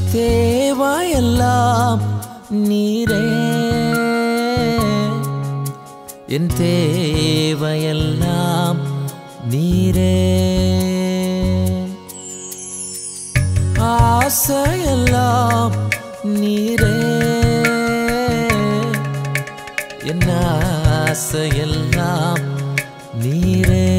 தேவாயெல்லாம் நீரே என் தேவையெல்லாம் நீரே ஆசையெல்லாம் நீரே என் ஆசையெல்லாம் நீரே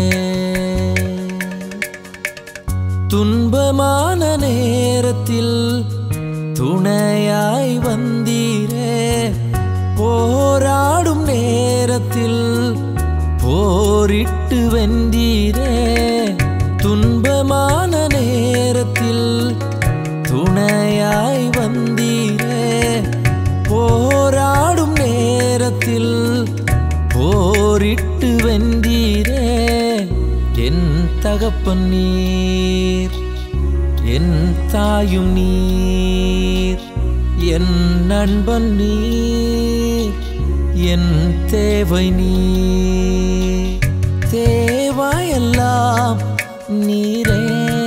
துன்பமான நேரத்தில் துணையாய் வந்தீரே போராடும் நேரத்தில் போரிட்டு வென்றீரே துன்பமான நேரத்தில் துணையாய் வந்தீரே போராடும் நேரத்தில் போரிட்டு வென்றீரே என் தகப்பன் நீர் என் தாயும் நீர் என் நண்பன் நீர் என் தேவை நீர் தேவாயெல்லாம் நீரே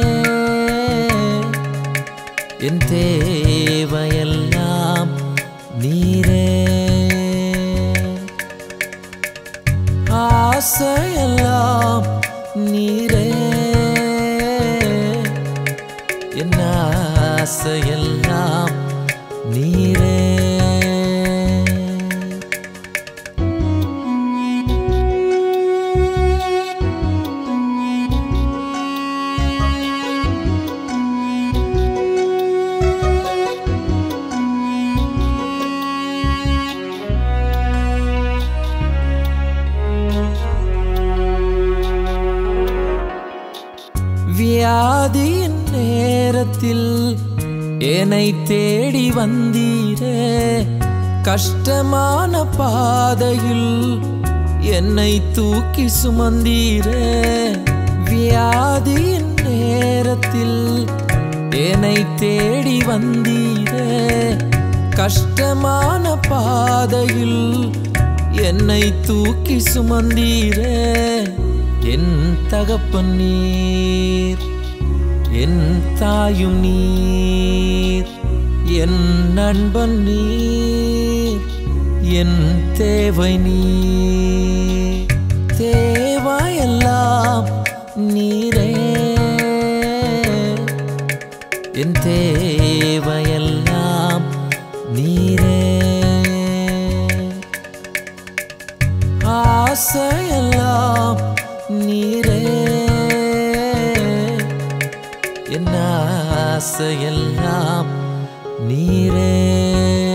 என் தேவையெல்லாம் நீரே ஆசையெல்லாம் நீரே என் ஆசையெல்லாம் நீரே வியாதியின் நேரத்தில் என்னை தேடி வந்தீரே கஷ்டமான பாதையில் என்னை தூக்கி சுமந்தீரே வியாதியின் நேரத்தில் என்னை தேடி வந்தீரே கஷ்டமான பாதையில் என்னை தூக்கி சுமந்தீரே என் தகப்பன் நீர் என் தாயும் நீர் என் நண்பன் நீர் என் தேவை நீர் தேவாயெல்லாம் நீரே என் தேவையெல்லாம் நீரே ஆசையெல்லாம் நீரே என் ஆசையெல்லாம் நீரே